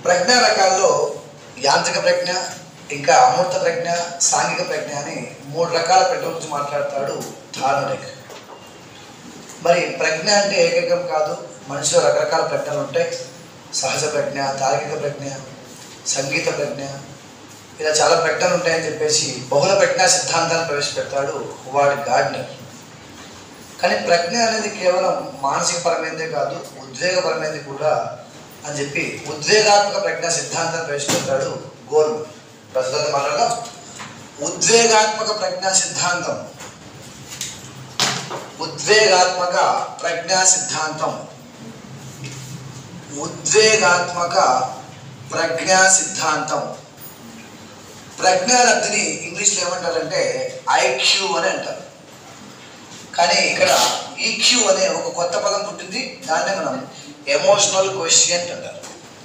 ప్రజ్ఞా రకాల్లో యాంత్రిక ప్రజ్ఞ ఇంకా అమూర్త ప్రజ్ఞ సాంఘిక ప్రజ్ఞ అని మూడు రకాల ప్రజ్ఞ గురించి మాట్లాడతాడు ధార్మిక్ మరి ప్రజ్ఞ అంటే ఏకైకం కాదు మనిషిలో రకరకాల ప్రజ్ఞలు ఉంటాయి సహజ ప్రజ్ఞ తార్కిక ప్రజ్ఞ సంగీత ప్రజ్ఞ ఇలా చాలా ప్రజ్ఞలు ఉంటాయని చెప్పేసి బహుళ ప్రజ్ఞా సిద్ధాంతాన్ని ప్రవేశపెడతాడు హువార్డ్ గార్డ్నర్ కానీ ప్రజ్ఞ అనేది కేవలం మానసిక పరమైనదే కాదు ఉద్వేగపరమైనది కూడా అని చెప్పి ఉద్వేగాత్మక ప్రజ్ఞా సిద్ధాంతాన్ని ప్రవేశపెడతాడు గోల్ ప్రస్తుతం మాట్లాడదాం ఉద్వేగాత్మక ప్రజ్ఞా సిద్ధాంతం ఉద్వేగాత్మక ప్రజ్ఞా సిద్ధాంతం ఉద్వేగాత్మక ప్రజ్ఞా సిద్ధాంతం ప్రజ్ఞాలబ్ధిని ఇంగ్లీష్లో ఏమంటారంటే ఐక్యూ అని అంటారు కానీ ఇక్కడ ఈక్యూ అనే ఒక కొత్త పదం పుట్టింది దాన్నే మనం ఎమోషనల్ క్వశ్చన్ అంటారు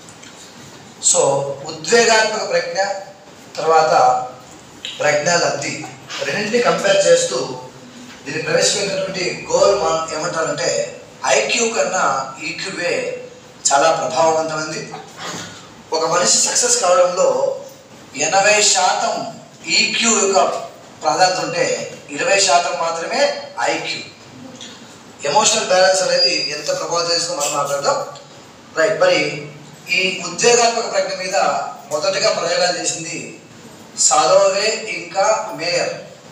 సో ఉద్వేగాత్మక ప్రజ్ఞ తర్వాత ప్రజ్ఞాలబ్ధి రెండింటిని కంపేర్ చేస్తూ దీన్ని ప్రవేశపెట్టినటువంటి గోల్ మనం ఏమంటారంటే ఐక్యూ కన్నా ఈక్యూవే చాలా ప్రభావవంతమైంది ఒక మనిషి సక్సెస్ కావడంలో ఎనభై శాతం ఈక్యూ యొక్క ప్రాధాన్యత ఉంటే ఇరవై శాతం మాత్రమే ఐక్యూ ఎమోషనల్ బ్యాలెన్స్ అనేది ఎంత ప్రభావితం చేస్తుందో మనం మాట్లాడదాం రైట్ మరి ఈ ఉద్వేగాత్మక ప్రజ్ఞ మీద మొదటగా ప్రయోగాలు చేసింది సాలోవే ఇంకా మేయర్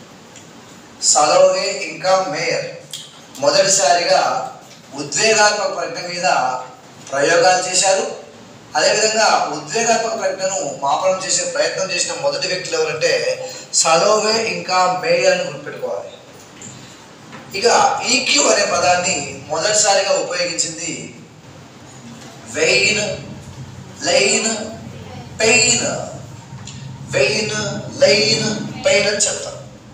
సాలోవే ఇంకా మేయర్ మొదటిసారిగా ఉద్వేగాత్మక ప్రజ్ఞ మీద ప్రయోగాలు చేశారు అదేవిధంగా ఉద్వేగాత్మక ప్రజ్ఞను మాపనం చేసే ప్రయత్నం చేసిన మొదటి వ్యక్తులు ఎవరంటే సలోవే ఇంకా మేయర్ అని గుర్తుపెట్టుకోవాలి ఇక ఈక్యూ అనే పదాన్ని మొదటిసారిగా ఉపయోగించింది Wayne Leon Payne Wayne Leon Payne అని చెప్తాం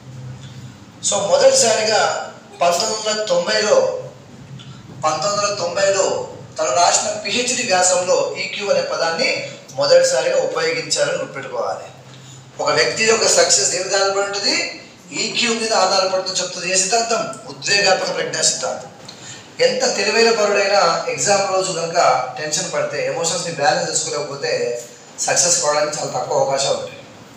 సో మొదటిసారిగా పంతొమ్మిది వందల తొంభైలో పంతొమ్మిది వందల తొంభైలో తను రాసిన పిహెచ్డి వ్యాసంలో ఈక్యూ అనే పదాన్ని మొదటిసారిగా ఉపయోగించారని గుర్తుపెట్టుకోవాలి ఒక వ్యక్తి యొక్క సక్సెస్ ఏ విధంగా ఆధారపడి ఉంటుంది ఈక్యూ మీద ఆధారపడుతూ చెప్తుంది ఏ సిద్ధాంతం ఉద్వేగాత్మక ప్రజ్ఞా సిద్ధాంతం ఎంత తెలివైన పరుడైనా ఎగ్జామ్ రోజు కనుక టెన్షన్ పడితే ఎమోషన్స్ని బ్యాలెన్స్ చేసుకోలేకపోతే సక్సెస్ కావడానికి చాలా తక్కువ అవకాశాలు ఉంటాయి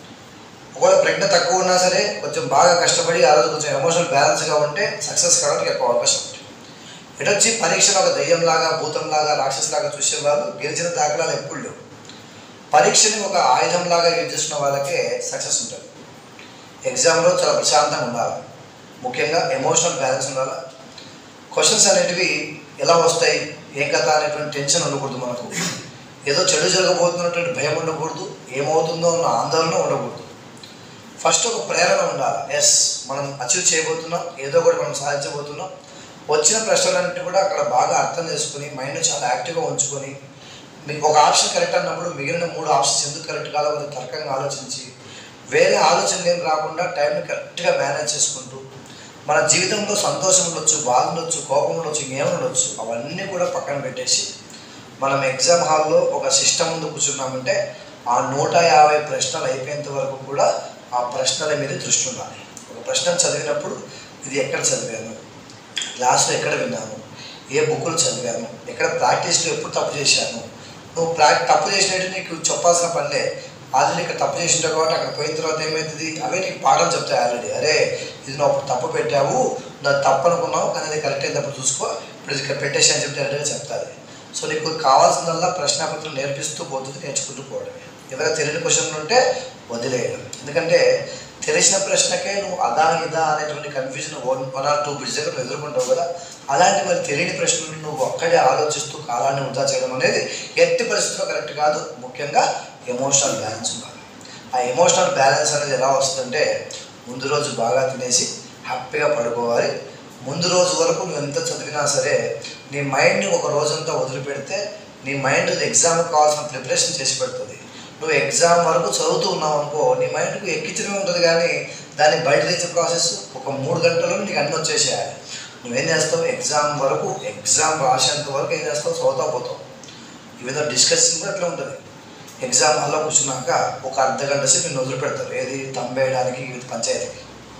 ఒకవేళ ప్రజ్ఞ తక్కువ ఉన్నా సరే కొంచెం బాగా కష్టపడి ఆ రోజు కొంచెం ఎమోషనల్ బ్యాలెన్స్గా ఉంటే సక్సెస్ కావడానికి ఎక్కువ అవకాశం ఉంటుంది ఇటు వచ్చి పరీక్షను ఒక దయ్యంలాగా భూతంలాగా రాక్షసులాగా చూసే వాళ్ళు గెలిచిన దాఖలాలు ఎప్పుడు లేవు పరీక్షని ఒక ఆయుధంలాగా యూజ్ చేసిన వాళ్ళకే సక్సెస్ ఉంటుంది ఎగ్జామ్లో చాలా ప్రశాంతంగా ఉండాలి ముఖ్యంగా ఎమోషనల్ బ్యాలెన్స్ ఉండాలి క్వశ్చన్స్ అనేటివి ఎలా వస్తాయి ఏం కథ అనేటువంటి టెన్షన్ ఉండకూడదు మనకు ఏదో చెడు జరగబోతున్నటువంటి భయం ఉండకూడదు ఏమవుతుందో అన్న ఆందోళన ఉండకూడదు ఫస్ట్ ఒక ప్రేరణ ఉండాలి ఎస్ మనం అచీవ్ చేయబోతున్నాం ఏదో ఒకటి మనం సాధించబోతున్నాం వచ్చిన ప్రశ్నలన్నింటి కూడా అక్కడ బాగా అర్థం చేసుకుని మైండ్ చాలా యాక్టివ్గా ఉంచుకొని మీకు ఒక ఆప్షన్ కరెక్ట్ అన్నప్పుడు మిగిలిన మూడు ఆప్షన్స్ ఎందుకు కరెక్ట్ కాదో కొంచెం తర్కంగా ఆలోచించి వేరే ఆలోచనలు ఏం రాకుండా టైంని కరెక్ట్గా మేనేజ్ చేసుకుంటూ మన జీవితంలో సంతోషం ఉండొచ్చు బాధ ఉండొచ్చు కోపం ఉండొచ్చు ఇంకేం ఉండొచ్చు అవన్నీ కూడా పక్కన పెట్టేసి మనం ఎగ్జామ్ హాల్లో ఒక సిస్టమ్ ముందు కూర్చున్నామంటే ఆ నూట యాభై ప్రశ్నలు అయిపోయేంత వరకు కూడా ఆ ప్రశ్నల మీద దృష్టి ఉండాలి ఒక ప్రశ్న చదివినప్పుడు ఇది ఎక్కడ చదివాను క్లాస్లో ఎక్కడ విన్నాను ఏ బుక్కులు చదివాను ఎక్కడ ప్రాక్టీస్లో ఎప్పుడు తప్పు చేశాను నువ్వు ప్రా తప్పు చేసినట్టు నీకు చెప్పాల్సిన పనిలే ఆల్రెడీ ఇక్కడ తప్పు చేసింటావు కాబట్టి అక్కడ పోయిన తర్వాత ఏమవుతుంది అవే నీకు పాఠం చెప్తాయి ఆల్రెడీ అరే ఇది నువ్వు అప్పుడు తప్పు పెట్టావు నాకు తప్పు అనుకున్నావు కానీ అది కరెక్ట్ అయినప్పుడు చూసుకో ఇప్పుడు ఇది ఇక్కడ పెట్టేసి అని చెప్తే అంటే చెప్తాది సో నీకు కావాల్సిందల్లా ప్రశ్నాపత్రం నేర్పిస్తూ పోతుంది నేర్చుకుంటూ పోవడమే ఏదైనా తెలియని క్వశ్చన్లు ఉంటే వదిలేయడం ఎందుకంటే తెలిసిన ప్రశ్నకే నువ్వు అదా ఇదా అనేటువంటి confusion one one or two bits దగ్గర నువ్వు ఎదుర్కొంటావు కదా అలాంటి మరి తెలియని ప్రశ్నలు నువ్వు ఒక్కడే ఆలోచిస్తూ కాలాన్ని వృధా చేయడం అనేది ఎట్టి పరిస్థితుల్లో కరెక్ట్ కాదు ముఖ్యంగా ఎమోషనల్ బ్యాలెన్స్ ఉండాలి ఆ ఎమోషనల్ బ్యాలెన్స్ అనేది ఎలా వస్తుందంటే ముందు రోజు బాగా తినేసి హ్యాపీగా పడుకోవాలి ముందు రోజు వరకు నువ్వు ఎంత చదివినా సరే నీ మైండ్ని ఒక రోజంతా వదిలిపెడితే నీ మైండ్ ఎగ్జామ్కి కావాల్సిన ప్రిపరేషన్ చేసి పెడుతుంది నువ్వు ఎగ్జామ్ వరకు చదువుతూ ఉన్నావు అనుకో నీ మైండ్కు ఎక్కించడమే ఉంటుంది కానీ దాన్ని బయట తెచ్చే ప్రాసెస్ ఒక మూడు గంటల్లో నీకు అన్నీ వచ్చేసేయాలి నువ్వేం చేస్తావు ఎగ్జామ్ వరకు ఎగ్జామ్ రాసేంత వరకు ఏం చేస్తావు చదువుతా పోతావు ఈవిధ డిస్కషన్ కూడా అట్లా ఉంటుంది ఎగ్జామ్ హాల్లో కూర్చున్నాక ఒక అర్ధ గంట సేపు నేను వదిలిపెడతారు ఏది తంబేయడానికి వివిధ పంచాయతీకి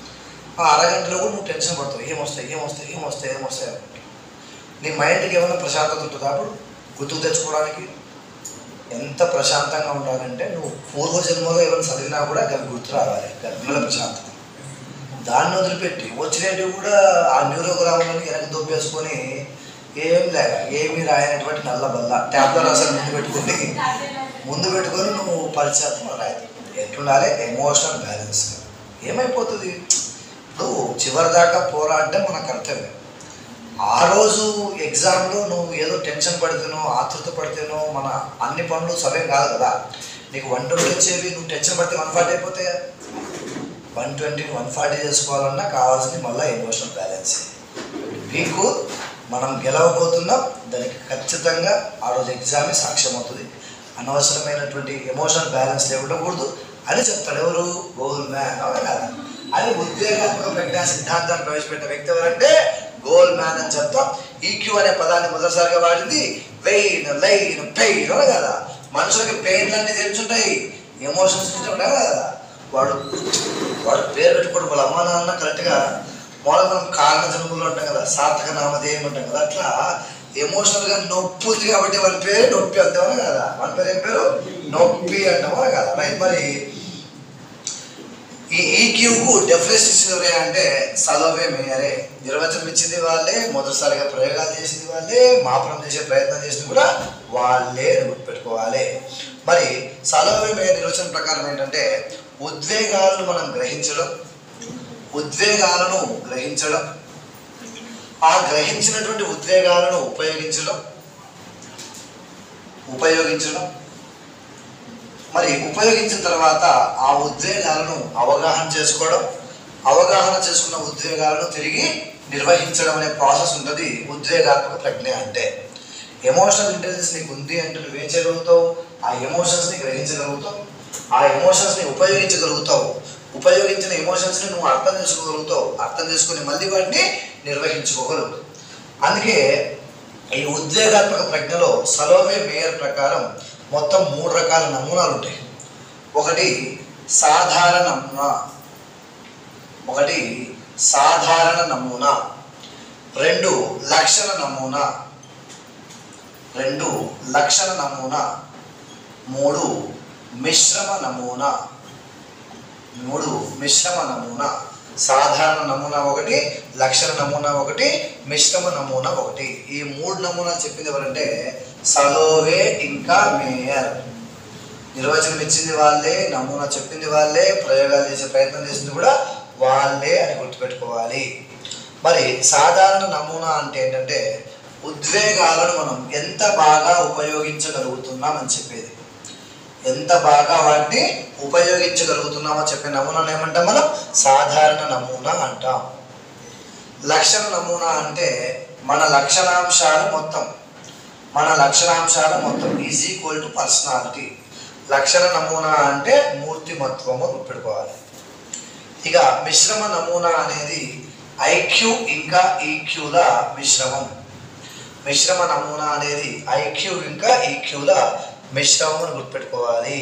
ఆ అరగంటలో కూడా నువ్వు టెన్షన్ పడతావు ఏమొస్తాయి ఏమొస్తాయి ఏమొస్తాయి ఏమొస్తాయి అనుకుంటా నీ మైండ్కి ఏమైనా ప్రశాంతత ఉంటుందా అప్పుడు గుర్తుకు తెచ్చుకోవడానికి ఎంత ప్రశాంతంగా ఉండాలంటే నువ్వు పూర్వజన్మలో ఏమైనా చదివినా కూడా అవి గుర్తు రావాలి గర్భిణుల ప్రశాంతత దాన్ని వదిలిపెట్టి వచ్చినట్టు కూడా ఆ న్యూరోగ్రాములను వెనక్కి దొబ్బేసుకొని ఏం లేక ఏమీ రాయనటువంటి నల్ల బల్ల ట్యాబ్లో రాసాలు ముందు పెట్టుకొని ముందు పెట్టుకొని నువ్వు పరిచయం రాయి ఎట్లుండాలి ఎమోషనల్ బ్యాలెన్స్ ఏమైపోతుంది ఇప్పుడు చివరి దాకా పోరాడడం మన కర్తవ్యం ఆ రోజు ఎగ్జామ్లో నువ్వు ఏదో టెన్షన్ పడితేనో ఆతృత పడితేనో మన అన్ని పనులు సవ్యం కాదు కదా నీకు వన్ ట్వంటీ వచ్చేవి నువ్వు టెన్షన్ పడితే వన్ ఫార్టీ అయిపోతాయా వన్ ట్వంటీ వన్ ఫార్టీ చేసుకోవాలన్నా కావాల్సింది మళ్ళీ ఎమోషనల్ బ్యాలెన్స్ మీకు మనం గెలవబోతున్నాం దానికి ఖచ్చితంగా ఆ రోజు ఎగ్జామే సాక్ష్యం అవుతుంది అనవసరమైనటువంటి ఎమోషనల్ బ్యాలెన్స్ ఉండకూడదు అని చెప్తాడు ఎవరు గోల్ మ్యాన్ అవునా కదా అని ఉద్వేగాత్మక ప్రజ్ఞా సిద్ధాంతాన్ని ప్రవేశపెట్టిన వ్యక్తి ఎవరంటే గోల్ మ్యాన్ అని చెప్తాం ఈక్యూ అనే పదాన్ని మొదటిసారిగా వాడింది వెయిన్ లైన్ పెయిన్ అవునా కదా మనుషులకి పెయిన్లు అన్నీ తెలుసుంటాయి ఎమోషన్స్ నుంచి ఉంటాయి కదా వాడు వాడు పేరు పెట్టుకోవడం వాళ్ళ అమ్మ నాన్న కరెక్ట్గా మొదలు మనం కారణ జన్మలు ఉంటాం కదా సార్థక నామధేయం ఉంటాం కదా అట్లా ఎమోషనల్గా నొప్పి ఉంది కాబట్టి వాళ్ళ పేరు నొప్పి అంటామా కదా వాళ్ళ పేరు ఏం పేరు నొప్పి అంటామా కదా రైట్ మరి ఈ ఈక్యూకు డెఫినేషన్ ఇచ్చినవరే అంటే సలోవే మేయరే నిర్వచనం ఇచ్చింది వాళ్ళే మొదటిసారిగా ప్రయోగాలు చేసింది వాళ్ళే మాపనం చేసే ప్రయత్నం చేసింది కూడా వాళ్ళే అని గుర్తుపెట్టుకోవాలి మరి సలోవే మేయర్ నిర్వచనం ప్రకారం ఏంటంటే ఉద్వేగాలను మనం గ్రహించడం ఉద్వేగాలను గ్రహించడం ఆ గ్రహించినటువంటి ఉద్వేగాలను ఉపయోగించడం ఉపయోగించడం మరి ఉపయోగించిన తర్వాత ఆ ఉద్వేగాలను అవగాహన చేసుకోవడం అవగాహన చేసుకున్న ఉద్వేగాలను తిరిగి నిర్వహించడం అనే ప్రాసెస్ ఉంటుంది ఉద్వేగాత్మక ప్రజ్ఞ అంటే ఎమోషనల్ ఇంటెలిజెన్స్ నీకు ఉంది అంటే నువ్వేం చేయగలుగుతావు ఆ ఎమోషన్స్ని గ్రహించగలుగుతావు ఆ ఎమోషన్స్ని ఉపయోగించగలుగుతావు ఉపయోగించిన ఎమోషన్స్ని నువ్వు అర్థం చేసుకోగలుగుతావు అర్థం చేసుకుని మళ్ళీ వాటిని నిర్వహించుకోగలుగుతావు అందుకే ఈ ఉద్వేగాత్మక ప్రజ్ఞలో సలోవే మేయర్ ప్రకారం మొత్తం మూడు రకాల నమూనాలు ఉంటాయి ఒకటి సాధారణ నమూనా ఒకటి సాధారణ నమూనా రెండు లక్షణ నమూనా రెండు లక్షణ నమూనా మూడు మిశ్రమ నమూనా మూడు మిశ్రమ నమూనా సాధారణ నమూనా ఒకటి లక్షణ నమూనా ఒకటి మిశ్రమ నమూనా ఒకటి ఈ మూడు నమూనా చెప్పింది ఎవరంటే సలోవే ఇంకా మేయర్ నిర్వచనం ఇచ్చింది వాళ్ళే నమూనా చెప్పింది వాళ్ళే ప్రయోగాలు చేసే ప్రయత్నం చేసింది కూడా వాళ్ళే అని గుర్తుపెట్టుకోవాలి మరి సాధారణ నమూనా అంటే ఏంటంటే ఉద్వేగాలను మనం ఎంత బాగా ఉపయోగించగలుగుతున్నాం అని చెప్పేది ఎంత బాగా వాటిని ఉపయోగించగలుగుతున్నామో చెప్పే నమూనాను ఏమంటాం మనం సాధారణ నమూనా అంటాం లక్షణ నమూనా అంటే మన లక్షణాంశాలు మొత్తం మన లక్షణాంశాలు మొత్తం ఈజ్ ఈక్వల్ టు పర్సనాలిటీ లక్షణ నమూనా అంటే మూర్తిమత్వము గుర్తుపెట్టుకోవాలి ఇక మిశ్రమ నమూనా అనేది ఐక్యూ ఇంకా ఈక్యూల మిశ్రమం మిశ్రమ నమూనా అనేది ఐక్యూ ఇంకా ఈక్యూల మిశ్రమం అని గుర్తుపెట్టుకోవాలి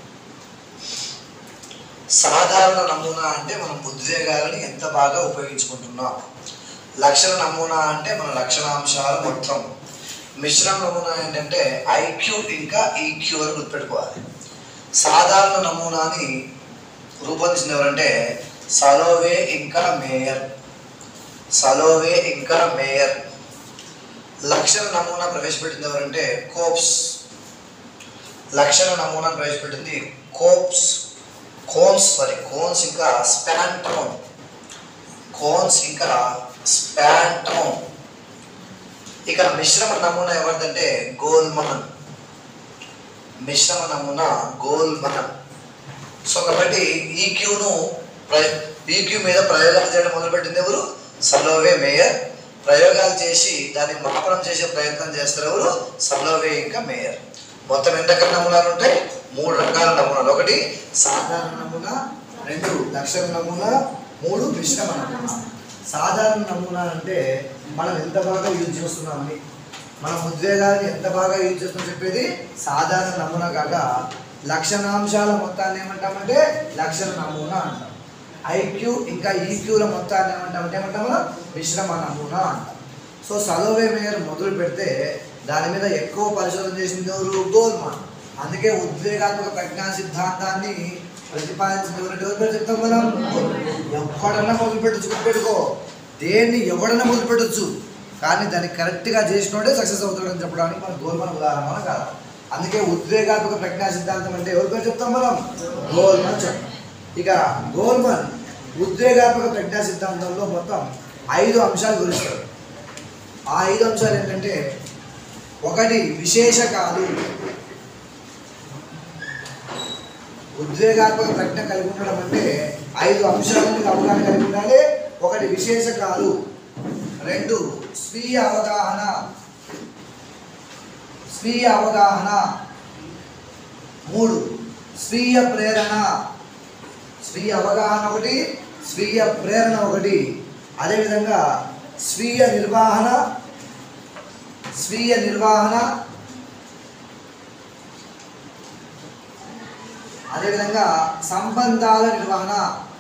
సాధారణ నమూనా అంటే మనం ఉద్వేగాలను ఎంత బాగా ఉపయోగించుకుంటున్నాం లక్షణ నమూనా అంటే మన లక్షణాంశాలు మొత్తం మిశ్రమ నమూనా ఏంటంటే ఐక్యూ ఇంకా ఈక్యూ అని గుర్తుపెట్టుకోవాలి సాధారణ నమూనాని రూపొందించిన ఎవరంటే సలోవే ఇంకా మేయర్ సలోవే ఇంకా మేయర్ లక్షణ నమూనా ప్రవేశపెట్టింది ఎవరంటే కోప్స్ లక్షణ నమూనా ప్రవేశపెట్టింది కోప్స్ కోన్స్ సారీ కోన్స్ ఇంకా స్పాంటోన్ కోన్స్ ఇంకా స్పాంటోన్ ఇక మిశ్రమ నమూనా ఎవరిదంటే గోల్మన్ మిశ్రమ నమూనా గోల్మన్ సో కాబట్టి ఈక్యూను ఈక్యూ మీద ప్రయోగాలు చేయడం మొదలుపెట్టింది ఎవరు సలోవే మేయర్ ప్రయోగాలు చేసి దాన్ని మాపనం చేసే ప్రయత్నం చేస్తారు ఎవరు సలోవే ఇంకా మేయర్ మొత్తం ఎన్ని రకాల నమూనాలు ఉంటాయి మూడు రకాల నమూనాలు ఒకటి సాధారణ నమూనా రెండు లక్షణ నమూనా మూడు మిశ్రమ నమూనా సాధారణ నమూనా అంటే మనం ఎంత బాగా యూజ్ చేస్తున్నామని మన ఉద్వేగాన్ని ఎంత బాగా యూజ్ చేస్తామని చెప్పేది సాధారణ నమూనా కాక లక్షణాంశాల మొత్తాన్ని ఏమంటామంటే లక్షణ నమూనా అంటాం ఐక్యూ ఇంకా ఈక్యూల మొత్తాన్ని ఏమంటామంటే ఏమంటాం మనం మిశ్రమ నమూనా అంటాం సో సలోవే మేయర్ మొదలు పెడితే దాని మీద ఎక్కువ పరిశోధన చేసింది ఎవరు గోల్మాన్ అందుకే ఉద్వేగాత్మక ప్రజ్ఞా సిద్ధాంతాన్ని ప్రతిపాదించిన ఎవరంటే ఎవరి పేరు చెప్తాం మనం ఎవడన్నా మొదలు పెట్టచ్చు గుర్తుపెట్టుకో దేన్ని ఎవడన్నా మొదలు పెట్టచ్చు కానీ దాన్ని కరెక్ట్గా చేసినోడే సక్సెస్ అవుతాడని చెప్పడానికి మన గోల్మన్ ఉదాహరణ కాదు అందుకే ఉద్వేగాత్మక ప్రజ్ఞా సిద్ధాంతం అంటే ఎవరి పేరు చెప్తాం మనం గోల్మన్ చెప్తాం ఇక గోల్మన్ ఉద్వేగాత్మక ప్రజ్ఞా సిద్ధాంతంలో మొత్తం ఐదు అంశాలు గురిస్తాడు ఆ ఐదు అంశాలు ఏంటంటే ఒకటి విశేషకాలు ఉద్వేగాత్మక ప్రజ్ఞ కలిగి ఉండడం అంటే ఐదు అంశాల మీద అవగాహన కలిగి ఉండాలి ఒకటి విశేషకాలు రెండు స్వీయ అవగాహన స్వీయ అవగాహన మూడు స్వీయ ప్రేరణ స్వీయ అవగాహన ఒకటి స్వీయ ప్రేరణ ఒకటి అదేవిధంగా స్వీయ నిర్వహణ స్వీయ నిర్వహణ అదేవిధంగా సంబంధాల నిర్వహణ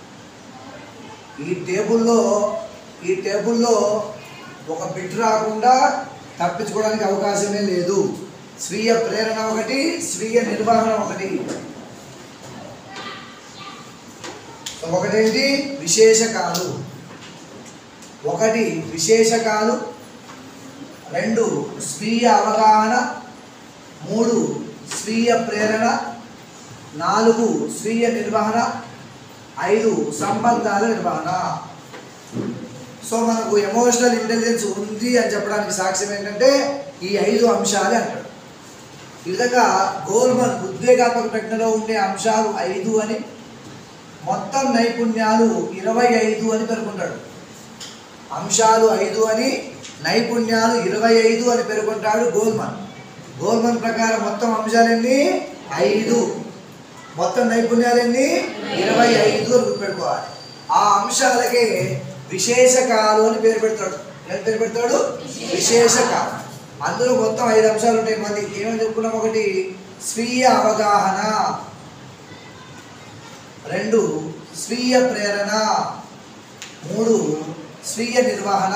ఈ టేబుల్లో ఈ టేబుల్లో ఒక బిట్ రాకుండా తప్పించుకోవడానికి అవకాశమే లేదు స్వీయ ప్రేరణ ఒకటి స్వీయ నిర్వహణ ఒకటి ఒకటేంటి విశేషకాలు ఒకటి విశేషకాలు రెండు స్వీయ అవగాహన మూడు స్వీయ ప్రేరణ నాలుగు స్వీయ నిర్వహణ ఐదు సంబంధాల నిర్వహణ సో మనకు ఎమోషనల్ ఇంటెలిజెన్స్ ఉంది అని చెప్పడానికి సాక్ష్యం ఏంటంటే ఈ ఐదు అంశాలే అంటాడు ఈ విధంగా గోల్మన్ ఉద్వేగాత్మక ప్రజ్ఞలో ఉండే అంశాలు ఐదు అని మొత్తం నైపుణ్యాలు ఇరవై ఐదు అని పేర్కొంటాడు అంశాలు ఐదు అని నైపుణ్యాలు ఇరవై ఐదు అని పేర్కొంటాడు గోల్మన్ గోల్మన్ ప్రకారం మొత్తం అంశాలు ఎన్ని ఐదు మొత్తం నైపుణ్యాలు ఎన్ని ఇరవై ఐదు అని గుర్తుపెట్టుకోవాలి ఆ అంశాలకే విశేషకాలు అని పేరు పెడతాడు ఏం పేరు పెడతాడు విశేషకాలు అందులో మొత్తం ఐదు అంశాలు ఉంటాయి మళ్ళీ ఏమని చెప్పుకున్నాం ఒకటి స్వీయ అవగాహన రెండు స్వీయ ప్రేరణ మూడు స్వీయ నిర్వహణ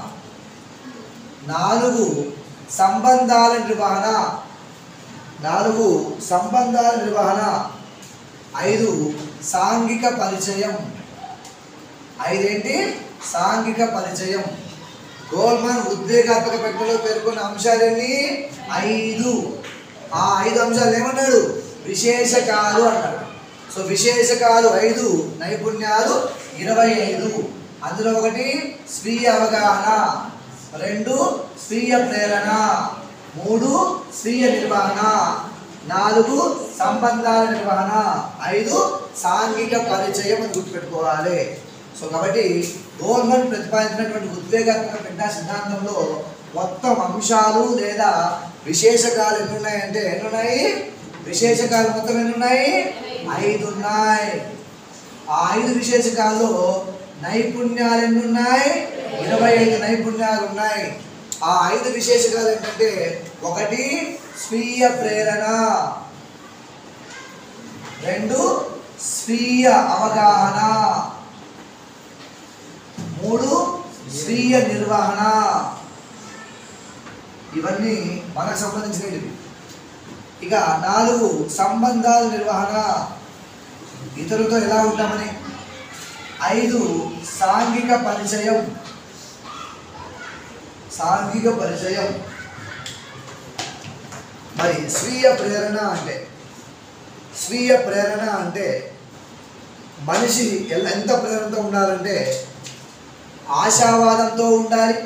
నాలుగు సంబంధాల నిర్వహణ నాలుగు సంబంధాల నిర్వహణ ఐదు సాంఘిక పరిచయం ఐదేంటి సాంఘిక పరిచయం గోల్మన్ ఉద్వేగాత్మక ప్రజ్ఞలో పేర్కొన్న అంశాలన్నీ ఐదు ఆ ఐదు అంశాలు ఏమన్నాడు విశేషకాలు అన్నాడు సో విశేషకాలు ఐదు నైపుణ్యాలు ఇరవై ఐదు అందులో ఒకటి స్వీయ అవగాహన రెండు స్వీయ ప్రేరణ మూడు స్వీయ నిర్వహణ నాలుగు సంబంధాల నిర్వహణ ఐదు సాంఘిక పరిచయం అని గుర్తుపెట్టుకోవాలి సో కాబట్టి గోల్మన్ ప్రతిపాదించినటువంటి ఉద్వేగాత్మక ప్రజ్ఞా సిద్ధాంతంలో మొత్తం అంశాలు లేదా విశేషకాలు ఎన్ని ఉన్నాయంటే ఎన్ని ఉన్నాయి విశేషకాలు మొత్తం ఎన్ని ఉన్నాయి ఐదు ఉన్నాయి ఆ ఐదు విశేషకాల్లో నైపుణ్యాలు ఎన్ని ఉన్నాయి ఇరవై ఐదు నైపుణ్యాలు ఉన్నాయి ఆ ఐదు విశేషకాలు ఏంటంటే ఒకటి స్వీయ ప్రేరణ రెండు స్వీయ అవగాహన మూడు స్వీయ నిర్వహణ ఇవన్నీ మనకు సంబంధించినవి ఇక నాలుగు సంబంధాల నిర్వహణ ఇతరులతో ఎలా ఉంటామని ఐదు సాంఘిక పరిచయం సాంఘిక పరిచయం మరి స్వీయ ప్రేరణ అంటే స్వీయ ప్రేరణ అంటే మనిషి ఎల్ల- ఎంత ప్రేరణతో ఉండాలంటే ఆశావాదంతో ఉండాలి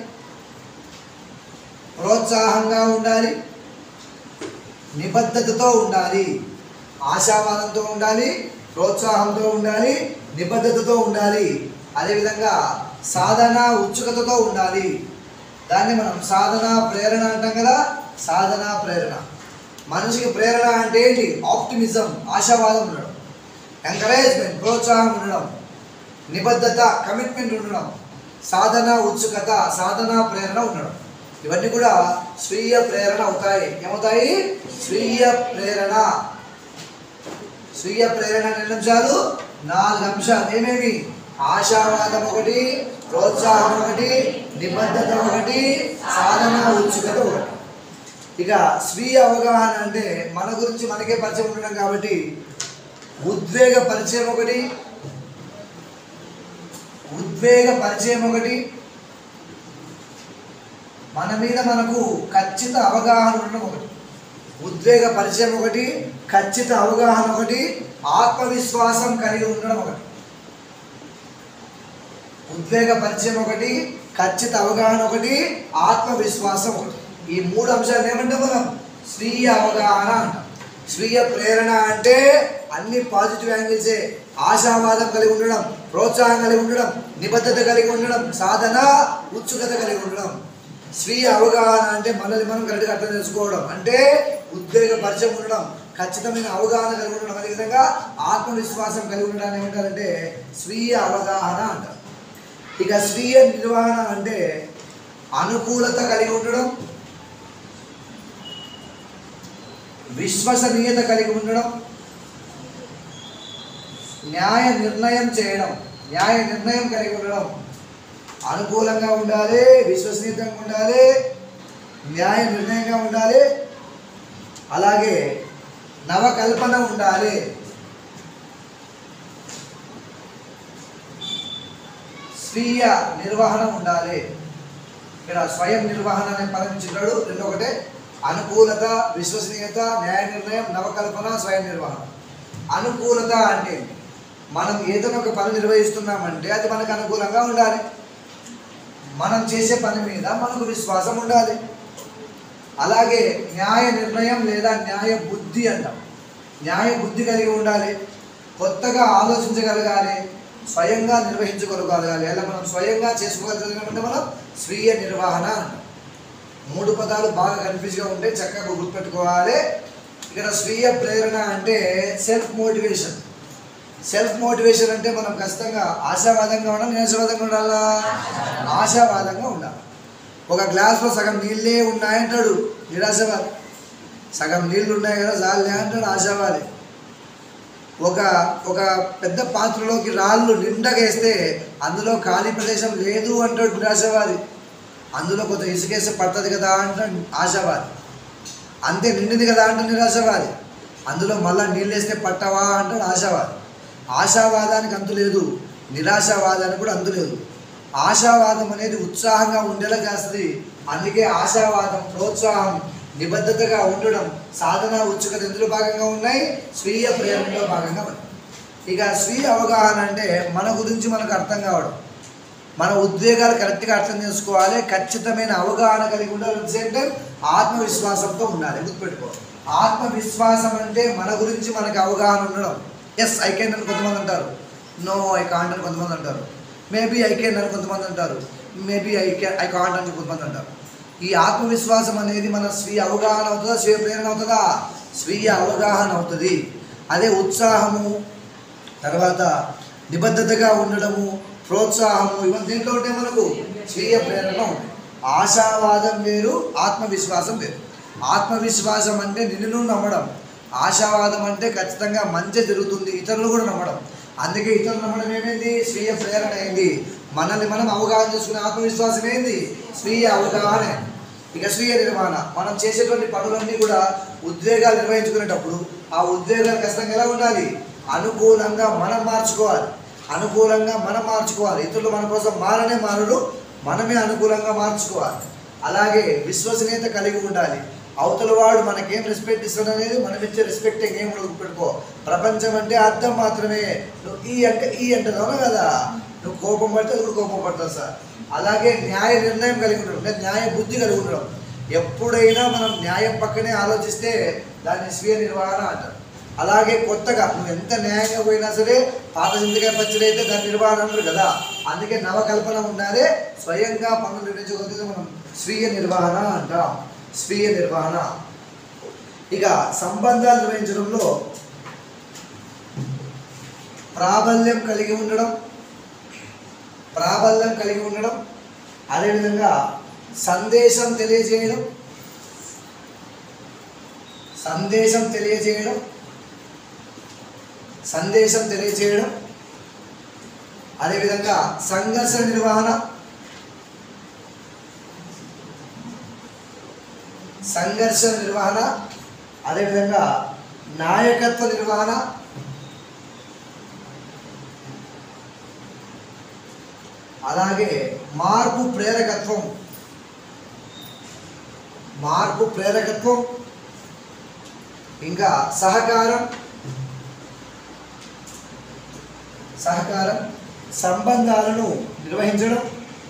ప్రోత్సాహంగా ఉండాలి నిబద్ధతతో ఉండాలి ఆశావాదంతో ఉండాలి ప్రోత్సాహంతో ఉండాలి నిబద్ధతతో ఉండాలి అదేవిధంగా సాధన ఉత్సుకతతో ఉండాలి దాన్ని మనం సాధన ప్రేరణ అంటాం కదా సాధన ప్రేరణ మనిషికి ప్రేరణ అంటే ఏంటి ఆప్టిమిజం ఆశావాదం ఉండడం ఎంకరేజ్మెంట్ ప్రోత్సాహం ఉండడం నిబద్ధత కమిట్మెంట్ ఉండడం సాధన ఉత్సుకత సాధన ప్రేరణ ఉండడం ఇవన్నీ కూడా స్వీయ ప్రేరణ అవుతాయి ఏమవుతాయి స్వీయ ప్రేరణ స్వీయ ప్రేరణ ఎన్ని అంశాలు నాలుగు అంశాలు ఏమేమి ఆశావాదం ఒకటి ప్రోత్సాహం ఒకటి నిబద్ధత ఒకటి సాధన ఉత్సుకత ఒకటి ఇక స్వీయ అవగాహన అంటే మన గురించి మనకే పరిచయం ఉండడం కాబట్టి ఉద్వేగ పరిచయం ఒకటి ఉద్వేగ పరిచయం ఒకటి మన మీద మనకు ఖచ్చిత అవగాహన ఉండడం ఒకటి ఉద్వేగ పరిచయం ఒకటి ఖచ్చిత అవగాహన ఒకటి ఆత్మవిశ్వాసం కలిగి ఉండడం ఒకటి ఉద్వేగ పరిచయం ఒకటి ఖచ్చిత అవగాహన ఒకటి ఆత్మవిశ్వాసం ఒకటి ఈ మూడు అంశాలు ఏమంటాం మనం స్వీయ అవగాహన అంటాం స్వీయ ప్రేరణ అంటే అన్ని పాజిటివ్ యాంగిల్సే ఆశావాదం కలిగి ఉండడం ప్రోత్సాహం కలిగి ఉండడం నిబద్ధత కలిగి ఉండడం సాధన ఉత్సుకత కలిగి ఉండడం స్వీయ అవగాహన అంటే మనల్ని మనం కరెక్ట్గా అర్థం చేసుకోవడం అంటే ఉద్వేగ పరిచయం ఉండడం ఖచ్చితమైన అవగాహన కలిగి ఉండడం అదేవిధంగా ఆత్మవిశ్వాసం కలిగి ఉండడం ఏమంటారంటే స్వీయ అవగాహన అంటారు ఇక స్వీయ నిర్వహణ అంటే అనుకూలత కలిగి ఉండడం విశ్వసనీయత కలిగి ఉండడం న్యాయ నిర్ణయం చేయడం న్యాయ నిర్ణయం కలిగి ఉండడం అనుకూలంగా ఉండాలి విశ్వసనీయంగా ఉండాలి న్యాయ నిర్ణయంగా ఉండాలి అలాగే నవకల్పన ఉండాలి స్వీయ నిర్వహణ ఉండాలి ఇక్కడ స్వయం నిర్వహణ అనే పదం ఇచ్చినాడు రెండు ఒకటే అనుకూలత విశ్వసనీయత న్యాయ నిర్ణయం నవకల్పన స్వయం నిర్వహణ అనుకూలత అంటే ఏంటి? మనం ఏదైనా ఒక పని నిర్వహిస్తున్నామంటే అది మనకు అనుకూలంగా ఉండాలి మనం చేసే పని మీద మనకు విశ్వాసం ఉండాలి అలాగే న్యాయ నిర్ణయం లేదా న్యాయ బుద్ధి అంటాం న్యాయ బుద్ధి కలిగి ఉండాలి కొత్తగా ఆలోచించగలగాలి స్వయంగా నిర్వహించుకోగలగాలి అలా మనం స్వయంగా చేసుకోగలిగినామంటే మనం స్వీయ నిర్వహణ అంటాం మూడు పదాలు బాగా కన్ఫ్యూజ్గా ఉంటే చక్కగా గుర్తుపెట్టుకోవాలి ఇక్కడ స్వీయ ప్రేరణ అంటే సెల్ఫ్ మోటివేషన్ సెల్ఫ్ మోటివేషన్ అంటే మనం ఖచ్చితంగా ఆశావాదంగా ఉండాలి నిరాశావాదంగా ఉండాలా ఆశావాదంగా ఉండాలి ఒక గ్లాస్లో సగం నీళ్ళే ఉన్నాయంటాడు నిరాశవాది సగం నీళ్ళు ఉన్నాయి కదా చాలే అంటాడు ఆశావాది ఒక ఒక పెద్ద పాత్రలోకి రాళ్ళు నిండగా వేస్తే అందులో ఖాళీ ప్రదేశం లేదు అంటాడు నిరాశవాది అందులో కొంత ఇసుకేస్తే పడుతుంది కదా అంటాడు ఆశావాది అంతే నిండింది కదా అంటే నిరాశవాది అందులో మళ్ళీ నీళ్ళు వేస్తే పట్టవా అంటాడు ఆశావాది ఆశావాదానికి అంతు లేదు నిరాశావాదానికి కూడా అంతు లేదు ఆశావాదం అనేది ఉత్సాహంగా ఉండేలా చేస్తుంది అందుకే ఆశావాదం ప్రోత్సాహం నిబద్ధతగా ఉండడం సాధన ఉత్సుకత ఎందులో భాగంగా ఉన్నాయి స్వీయ ప్రేరణలో భాగంగా ఉన్నాయి ఇక స్వీయ అవగాహన అంటే మన గురించి మనకు అర్థం కావడం మన ఉద్వేగాలు కరెక్ట్గా అర్థం చేసుకోవాలి ఖచ్చితమైన అవగాహన కలిగి ఉండాలి సేమ్ టైం ఆత్మవిశ్వాసంతో ఉండాలి గుర్తుపెట్టుకో ఆత్మవిశ్వాసం అంటే మన గురించి మనకు అవగాహన ఉండడం ఎస్ ఐ కెన్ అని కొంతమంది అంటారు నో ఐ కాంట్ అని కొంతమంది అంటారు మేబీ ఐ కెన్ అని కొంతమంది అంటారు maybe I can I can't అని కొంతమంది అంటారు ఈ ఆత్మవిశ్వాసం అనేది మన స్వీయ అవగాహన అవుతుందా స్వీయ ప్రేరణ అవుతుందా స్వీయ అవగాహన అవుతుంది అదే ఉత్సాహము తర్వాత నిబద్ధతగా ఉండడము ప్రోత్సాహము ఇవన్నీ దేంట్లో ఉంటాయి మనకు స్వీయ ప్రేరణ ఉంటాయి ఆశావాదం వేరు ఆత్మవిశ్వాసం వేరు ఆత్మవిశ్వాసం అంటే నిన్ను నమ్మడం ఆశావాదం అంటే ఖచ్చితంగా మంచి జరుగుతుంది ఇతరులు కూడా నమ్మడం అందుకే ఇతరులు నమ్మడం ఏమైంది స్వీయ ప్రేరణ అయింది మనల్ని మనం అవగాహన చేసుకునే ఆత్మవిశ్వాసం ఏంది స్వీయ అవగాహన ఇక స్వీయ నిర్వహణ మనం చేసేటువంటి పనులన్నీ కూడా ఉద్వేగాలు నిర్వహించుకునేటప్పుడు ఆ ఉద్వేగాలు ఖచ్చితంగా ఎలా ఉండాలి అనుకూలంగా మనం మార్చుకోవాలి అనుకూలంగా మనం మార్చుకోవాలి ఇతరులు మన కోసం మారనే మారడు మనమే అనుకూలంగా మార్చుకోవాలి అలాగే విశ్వసనీయత కలిగి ఉండాలి అవతల వాడు మనకేం రెస్పెక్ట్ ఇస్తాడు అనేది మనం ఇచ్చే రెస్పెక్ట్ ఏం పెట్టుకో ప్రపంచం అంటే అర్థం మాత్రమే నువ్వు ఈ అంటే ఈ అంటే అవునా కదా నువ్వు కోపం పడితే అది కూడా కోపం పడతావు సార్ అలాగే న్యాయ నిర్ణయం కలిగి ఉండడం అంటే న్యాయ బుద్ధి కలిగి ఉండడం ఎప్పుడైనా మనం న్యాయం పక్కనే ఆలోచిస్తే దాన్ని స్వీయ నిర్వహణ అంటారు అలాగే కొత్తగా నువ్వు ఎంత న్యాయంగా పోయినా సరే పాత చింతకాయ పచ్చడి అయితే దాని నిర్వహణ అంటారు కదా అందుకే నవకల్పన ఉండాలి స్వయంగా పనులు నిర్వహించగలిగితే మనం స్వీయ నిర్వహణ అంటాం స్వీయ నిర్వహణ ఇక సంబంధాలు నిర్వహించడంలో ప్రాబల్యం కలిగి ఉండడం ప్రాబల్యం కలిగి ఉండడం అదేవిధంగా సందేశం తెలియజేయడం సందేశం తెలియజేయడం సందేశం తెలియజేయడం అదేవిధంగా సంఘర్ష నిర్వహణ సంఘర్షణ నిర్వహణ అదేవిధంగా నాయకత్వ నిర్వహణ అలాగే మార్పు ప్రేరకత్వం మార్పు ప్రేరకత్వం ఇంకా సహకారం సహకారం సంబంధాలను నిర్వహించడం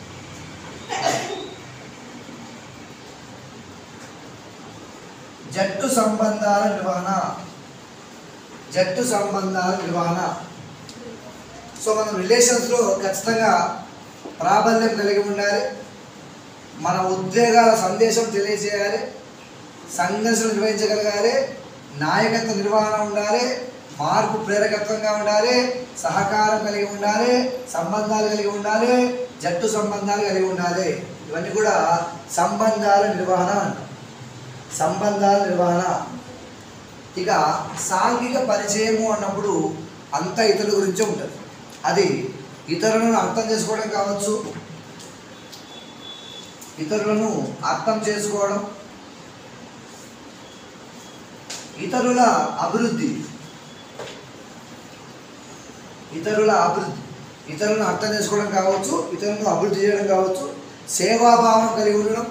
జట్టు సంబంధాల నిర్వహణ జట్టు సంబంధాల నిర్వహణ సో మనం రిలేషన్స్లో ఖచ్చితంగా ప్రాబల్యం కలిగి ఉండాలి మన ఉద్వేగాల సందేశం తెలియజేయాలి సంఘర్షణ నిర్వహించగలగాలి నాయకత్వ నిర్వహణ ఉండాలి మార్పు ప్రేరకత్వంగా ఉండాలి సహకారం కలిగి ఉండాలి సంబంధాలు కలిగి ఉండాలి జట్టు సంబంధాలు కలిగి ఉండాలి ఇవన్నీ కూడా సంబంధాల నిర్వహణ అంటాం సంబంధాల నిర్వహణ ఇక సాంఘిక పరిచయము అన్నప్పుడు అంత ఇతరుల గురించే ఉంటుంది అది ఇతరులను అర్థం చేసుకోవడం కావచ్చు ఇతరులను అర్థం చేసుకోవడం ఇతరుల అభివృద్ధి ఇతరుల అభివృద్ధి ఇతరులను అర్థం చేసుకోవడం కావచ్చు ఇతరులను అభివృద్ధి చేయడం కావచ్చు సేవాభావం కలిగి ఉండడం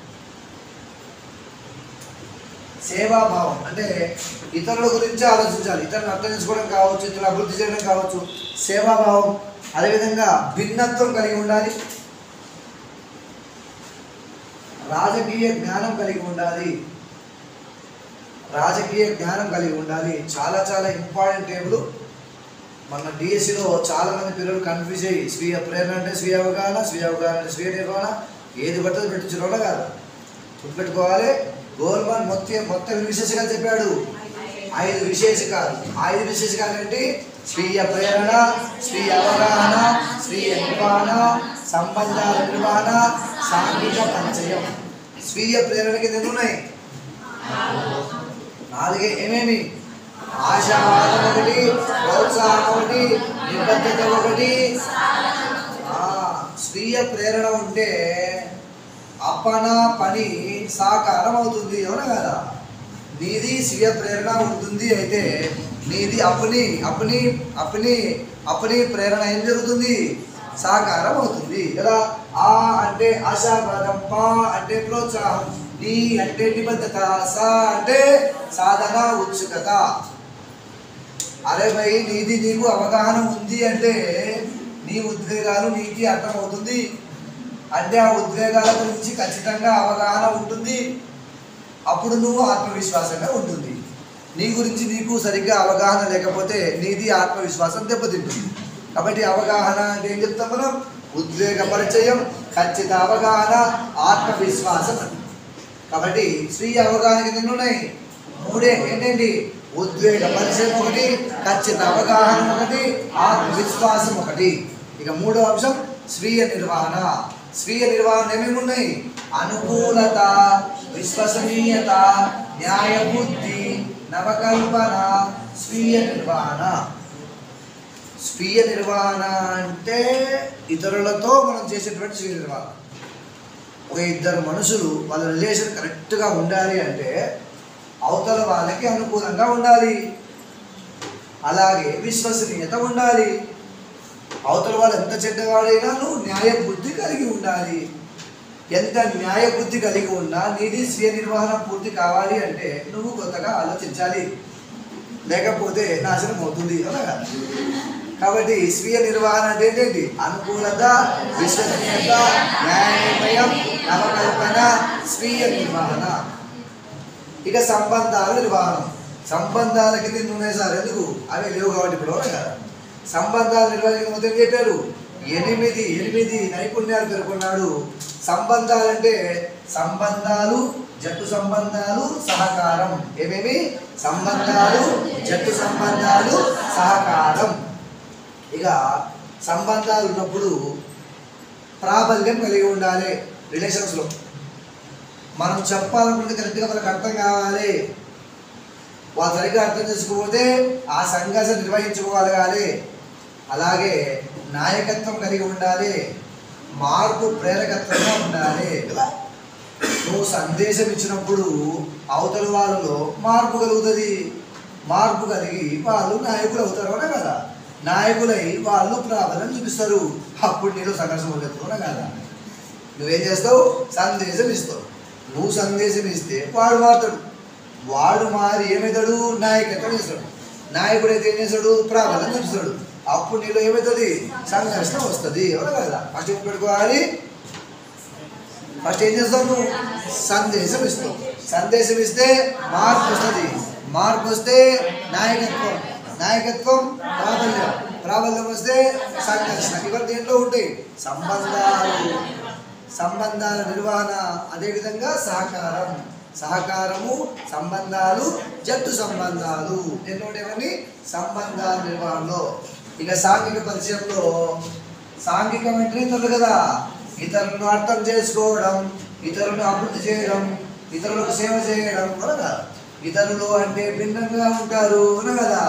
సేవాభావం అంటే ఇతరుల గురించి ఆలోచించాలి ఇతరులను అర్థం చేసుకోవడం కావచ్చు ఇతరులు అభివృద్ధి చేయడం కావచ్చు సేవాభావం అదేవిధంగా భిన్నత్వం కలిగి ఉండాలి రాజకీయ జ్ఞానం కలిగి ఉండాలి రాజకీయ జ్ఞానం కలిగి ఉండాలి చాలా చాలా ఇంపార్టెంట్ టేబుల్ మన డిఎస్సిలో చాలా మంది పిల్లలు కన్ఫ్యూజ్ అయ్యి స్వీయ ప్రేరణ అంటే స్వీయ అవగాహన స్వీయ అవగాహన అంటే స్వీయ నిర్వహణ ఏది పడుతుంది పెట్టించడం కాదు గుర్తుపెట్టుకోవాలి గోల్మాన్ మొత్తం మొత్తం ఎన్ని విశేషకాలు చెప్పాడు ఐదు విశేషకాలు ఐదు విశేషకాలు ఏంటి స్వీయ ప్రేరణ స్వీయ అవగాహన స్వీయ నిర్వహణ సంబంధాల నిర్వహణ సాంఘిక పరిచయం స్వీయ ప్రేరణ కింద ఎన్ని ఉన్నాయి నాలుగే ఏమేమి ఆశావాదం ఒకటి ప్రోత్సాహం ఒకటి నిబద్ధత ఒకటి ఆ, స్వీయ ప్రేరణ ఉంటే అప్పన పని సాకారం అవుతుంది అవునా కదా నీది స్వీయ ప్రేరణ ఉంటుంది అయితే నీది అప్పని అప్పని అప్పని అప్పని ప్రేరణ ఏం జరుగుతుంది సాకారం అవుతుంది కదా ఆ అంటే ఆశావాదం పా అంటే ప్రోత్సాహం నీ అంటే నిబద్ధత సా అంటే సాధన ఉత్సుకత అరే భయ్ నీది నీకు అవగాహన ఉంది అంటే నీ ఉద్వేగాలు నీకు అర్థమవుతుంది అంటే ఆ ఉద్వేగాల గురించి ఖచ్చితంగా అవగాహన ఉంటుంది అప్పుడు నువ్వు ఆత్మవిశ్వాసంగా ఉంటుంది నీ గురించి నీకు సరిగ్గా అవగాహన లేకపోతే నీది ఆత్మవిశ్వాసం దెబ్బతింటుంది కాబట్టి అవగాహన అంటే ఏం చెప్తాం మనం ఉద్వేగ పరిచయం ఖచ్చిత అవగాహన ఆత్మవిశ్వాసం అని కాబట్టి స్వీయ అవగాహన కింద ఎన్ని ఉన్నాయి మూడే ఏంటండి ఉద్వేగ పరిచయం ఒకటి ఖచ్చిత అవగాహన ఒకటి ఆత్మవిశ్వాసం ఒకటి ఇక మూడో అంశం స్వీయ నిర్వహణ స్వీయ నిర్వహణ ఏమేమి ఉన్నాయి అనుకూలత విశ్వసనీయత న్యాయ బుద్ధి నవకల్పన స్వీయ నిర్వహణ స్వీయ నిర్వహణ అంటే ఇతరులతో మనం చేసేటువంటి స్వీయ నిర్వహణ ఒక ఇద్దరు మనుషులు వాళ్ళ రిలేషన్ కరెక్ట్గా ఉండాలి అంటే అవతల వాళ్ళకి అనుకూలంగా ఉండాలి అలాగే విశ్వసనీయత ఉండాలి అవతల వాళ్ళు ఎంత చెడ్డవాడైనా నువ్వు న్యాయ బుద్ధి కలిగి ఉండాలి ఎంత న్యాయ బుద్ధి కలిగి ఉన్నా నీది స్వీయ నిర్వహణ పూర్తి కావాలి అంటే నువ్వు కొత్తగా ఆలోచించాలి లేకపోతే నాశనం అవుతుంది అలాగా కాబట్టి స్వీయ నిర్వహణ అంటే ఏంటి అనుకూలత విశ్వసనీయత న్యాయ నిర్ణయం నవకల్పన స్వీయ నిర్వహణ ఇక సంబంధాల నిర్వహణ సంబంధాల కింద ఉన్నాయి సార్ ఎందుకు అవి లేవు కాబట్టి ఇప్పుడు అవునా కదా సంబంధాల నిర్వహణ మొత్తం చెప్పారు ఎనిమిది ఎనిమిది నైపుణ్యాలు పేర్కొన్నాడు సంబంధాలంటే సంబంధాలు జట్టు సంబంధాలు సహకారం ఏమేమి సంబంధాలు జట్టు సంబంధాలు సహకారం ఇక సంబంధాలు ఉన్నప్పుడు ప్రాబల్యం కలిగి ఉండాలి రిలేషన్స్లో మనం చెప్పాలనుకుంటే కరెక్ట్గా మనకు అర్థం కావాలి వాళ్ళు సరిగ్గా అర్థం చేసుకోకపోతే ఆ సంఘర్షణ నిర్వహించుకోగలగాలి అలాగే నాయకత్వం కలిగి ఉండాలి మార్పు ప్రేరకత్వంగా ఉండాలి కదా నువ్వు సందేశం ఇచ్చినప్పుడు అవతల వాళ్ళలో మార్పు కలుగుతుంది మార్పు కలిగి వాళ్ళు నాయకులు అవుతారు అవునా కదా నాయకులై వాళ్ళు ప్రాబల్యం చూపిస్తారు అప్పుడు నీలో సంఘర్షణ అవునా కదా నువ్వేం చేస్తావు సందేశం ఇస్తావు నువ్వు సందేశం ఇస్తే వాడు మారుతాడు వాడు మారి ఏమవుతాడు నాయకత్వం చేస్తాడు నాయకుడు అయితే ఏం చేస్తాడు ప్రాబల్యం చూపిస్తాడు అప్పుడు నీలో ఏమవుతుంది సంఘర్షణ వస్తుంది అవునా కదా ఫస్ట్ ఏం పెట్టుకోవాలి ఫస్ట్ ఏం చేస్తావు నువ్వు సందేశం ఇస్తావు సందేశం ఇస్తే మార్పు వస్తుంది మార్పు వస్తే నాయకత్వం నాయకత్వం ప్రాబల్యం ప్రాబల్యం వస్తే సంఘర్షణ ఇవన్నీ దేంట్లో ఉంటాయి సంబంధాలు సంబంధాల నిర్వహణ అదేవిధంగా సహకారం సహకారము సంబంధాలు జట్టు సంబంధాలు ఎన్నో ఉంటాయి సంబంధాల నిర్వహణలో ఇక సాంఘిక పరిచయంలో సాంఘికం అంటే ఇతరులు కదా ఇతరులను అర్థం చేసుకోవడం ఇతరులను అభివృద్ధి చేయడం ఇతరులకు సేవ చేయడం కదా ఇతరులు అంటే భిన్నంగా ఉంటారు అన కదా